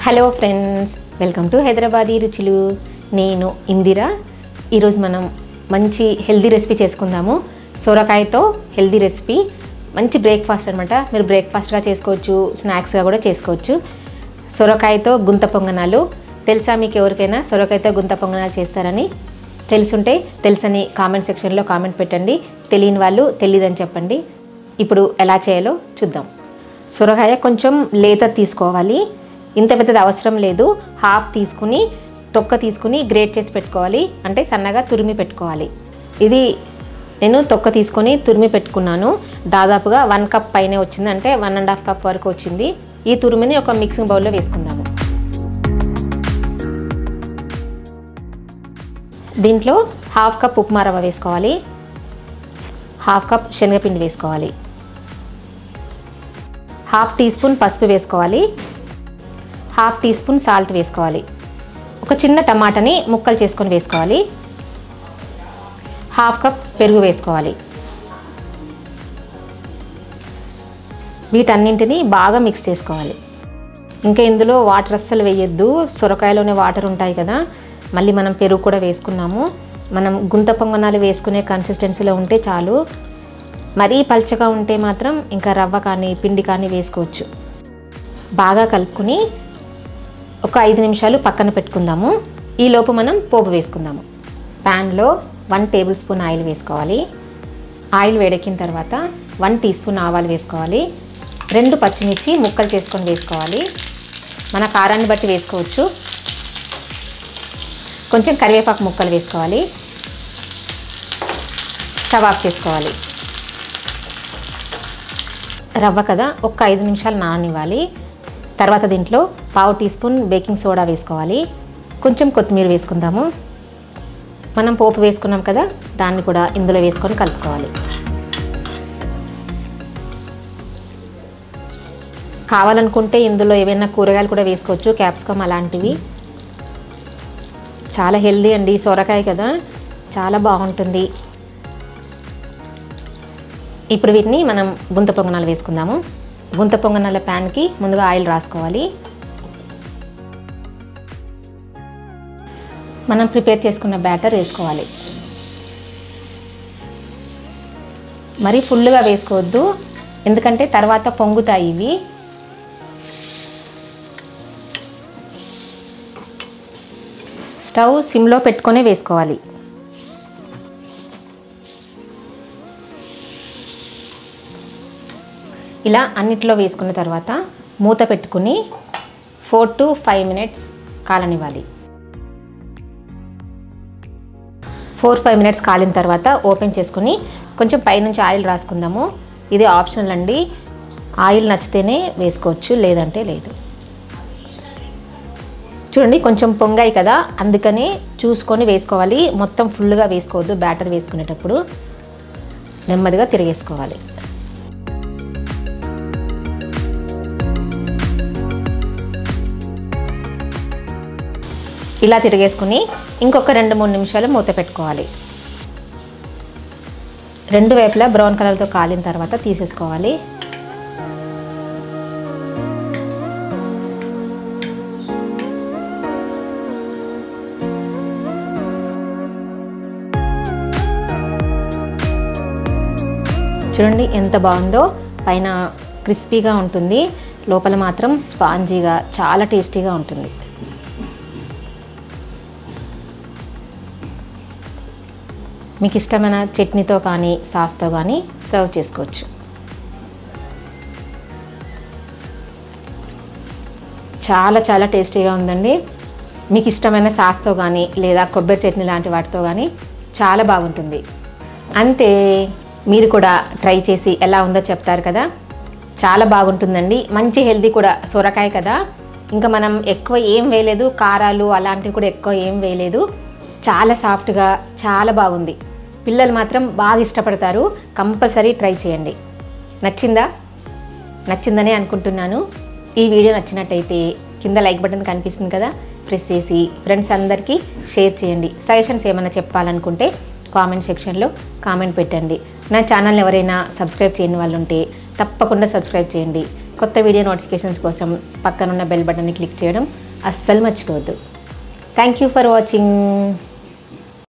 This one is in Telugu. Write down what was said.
hello friends welcome to Hyderabadi రుచులు నేను ఇందిర ఈరోజు మనం మంచి హెల్దీ రెసిపీ చేసుకుందాము సొరకాయతో హెల్దీ రెసిపీ మంచి బ్రేక్ఫాస్ట్ అనమాట మీరు బ్రేక్ఫాస్ట్గా చేసుకోవచ్చు స్నాక్స్గా కూడా చేసుకోవచ్చు సొరకాయతో గుంత పొంగనాలు తెలుసా మీకు ఎవరికైనా సొరకాయతో గుంత పొంగనాలు చేస్తారని తెలుసుంటే తెలుసని కామెంట్ సెక్షన్లో కామెంట్ పెట్టండి తెలియని వాళ్ళు తెలియదని చెప్పండి ఇప్పుడు ఎలా చేయాలో చూద్దాం సొరకాయ కొంచెం లేత తీసుకోవాలి ఇంత పెద్దది అవసరం లేదు హాఫ్ తీసుకుని తొక్క తీసుకుని గ్రేట్ చేసి పెట్టుకోవాలి అంటే సన్నగా తురిమి పెట్టుకోవాలి ఇది నేను తొక్క తీసుకొని తురిమి పెట్టుకున్నాను దాదాపుగా వన్ కప్ పైనే వచ్చింది అంటే వన్ అండ్ హాఫ్ కప్ వరకు వచ్చింది ఈ తురిమిని ఒక మిక్సింగ్ బౌల్లో వేసుకుందాము దీంట్లో హాఫ్ కప్ ఉప్మా రవ్వ వేసుకోవాలి హాఫ్ కప్ శనగపిండి వేసుకోవాలి హాఫ్ టీ స్పూన్ పసుపు వేసుకోవాలి హాఫ్ టీ స్పూన్ సాల్ట్ వేసుకోవాలి ఒక చిన్న టమాటాని ముక్కలు చేసుకొని వేసుకోవాలి హాఫ్ కప్ పెరుగు వేసుకోవాలి వీటన్నింటినీ బాగా మిక్స్ చేసుకోవాలి ఇంకా ఇందులో వాటర్ అస్సలు వేయొద్దు సొరకాయలోనే వాటర్ ఉంటాయి కదా మళ్ళీ మనం పెరుగు కూడా వేసుకున్నాము మనం గుంత పొంగనాలు వేసుకునే కన్సిస్టెన్సీలో ఉంటే చాలు మరీ పల్చగా ఉంటే మాత్రం ఇంకా రవ్వ కానీ పిండి కానీ వేసుకోవచ్చు బాగా కలుపుకుని ఒక ఐదు నిమిషాలు పక్కన పెట్టుకుందాము ఈలోపు మనం పోపు వేసుకుందాము ప్యాన్లో వన్ టేబుల్ స్పూన్ ఆయిల్ వేసుకోవాలి ఆయిల్ వేడెక్కిన తర్వాత వన్ టీ స్పూన్ ఆవాలు వేసుకోవాలి రెండు పచ్చిమిర్చి ముక్కలు చేసుకొని వేసుకోవాలి మన కారాన్ని బట్టి వేసుకోవచ్చు కొంచెం కరివేపాకు ముక్కలు వేసుకోవాలి స్టవ్ ఆఫ్ చేసుకోవాలి రవ్వ కదా ఒక ఐదు నిమిషాలు నాననివ్వాలి తర్వాత దీంట్లో పావు టీ స్పూన్ బేకింగ్ సోడా వేసుకోవాలి కొంచెం కొత్తిమీర వేసుకుందాము మనం పోపు వేసుకున్నాం కదా దాన్ని కూడా ఇందులో వేసుకొని కలుపుకోవాలి కావాలనుకుంటే ఇందులో ఏవైనా కూరగాయలు కూడా వేసుకోవచ్చు క్యాప్సికమ్ అలాంటివి చాలా హెల్దీ అండి సొరకాయ కదా చాలా బాగుంటుంది ఇప్పుడు వీటిని మనం గుంత పొంగనాలు వేసుకుందాము గుంత పొంగనాల ప్యాన్కి ముందుగా ఆయిల్ రాసుకోవాలి మనం ప్రిపేర్ చేసుకున్న బ్యాటర్ వేసుకోవాలి మరీ ఫుల్గా వేసుకోవద్దు ఎందుకంటే తర్వాత పొంగుతాయి ఇవి స్టవ్ సిమ్లో పెట్టుకొని వేసుకోవాలి ఇలా అన్నిట్లో వేసుకున్న తర్వాత మూత పెట్టుకుని ఫోర్ టు ఫైవ్ మినిట్స్ కాలనివ్వాలి ఫోర్ ఫైవ్ మినిట్స్ కాలిన తర్వాత ఓపెన్ చేసుకుని కొంచెం పైనుంచి ఆయిల్ రాసుకుందాము ఇది ఆప్షనల్ అండి ఆయిల్ నచ్చితేనే వేసుకోవచ్చు లేదంటే లేదు చూడండి కొంచెం పొంగాయి కదా అందుకని చూసుకొని వేసుకోవాలి మొత్తం ఫుల్గా వేసుకోవద్దు బ్యాటర్ వేసుకునేటప్పుడు నెమ్మదిగా తిరిగేసుకోవాలి ఇలా తిరిగేసుకుని ఇంకొక రెండు మూడు నిమిషాలు మూత పెట్టుకోవాలి రెండు వైపులా బ్రౌన్ కలర్తో కాలిన తర్వాత తీసేసుకోవాలి చూడండి ఎంత బాగుందో పైన క్రిస్పీగా ఉంటుంది లోపల మాత్రం స్పాంజీగా చాలా టేస్టీగా ఉంటుంది మీకు ఇష్టమైన చట్నీతో కానీ సాస్తో కానీ సర్వ్ చేసుకోవచ్చు చాలా చాలా టేస్టీగా ఉందండి మీకు ఇష్టమైన సాస్తో కానీ లేదా కొబ్బరి చట్నీ లాంటి వాటితో కానీ చాలా బాగుంటుంది అంతే మీరు కూడా ట్రై చేసి ఎలా ఉందో చెప్తారు కదా చాలా బాగుంటుందండి మంచి హెల్తీ కూడా సొరకాయ కదా ఇంకా మనం ఎక్కువ ఏం వేయలేదు కారాలు అలాంటివి కూడా ఎక్కువ ఏం వేయలేదు చాలా సాఫ్ట్గా చాలా బాగుంది పిల్లలు మాత్రం బాగా ఇష్టపడతారు కంపల్సరీ ట్రై చేయండి నచ్చిందా నచ్చిందనే అనుకుంటున్నాను ఈ వీడియో నచ్చినట్టయితే కింద లైక్ బటన్ కనిపిస్తుంది కదా ప్రెస్ చేసి ఫ్రెండ్స్ అందరికీ షేర్ చేయండి సజెషన్స్ ఏమైనా చెప్పాలనుకుంటే కామెంట్ సెక్షన్లో కామెంట్ పెట్టండి నా ఛానల్ ఎవరైనా సబ్స్క్రైబ్ చేయని వాళ్ళు ఉంటే తప్పకుండా సబ్స్క్రైబ్ చేయండి కొత్త వీడియో నోటిఫికేషన్స్ కోసం పక్కనున్న బెల్ బటన్ని క్లిక్ చేయడం అస్సలు మర్చిపోవద్దు థ్యాంక్ యూ ఫర్ వాచింగ్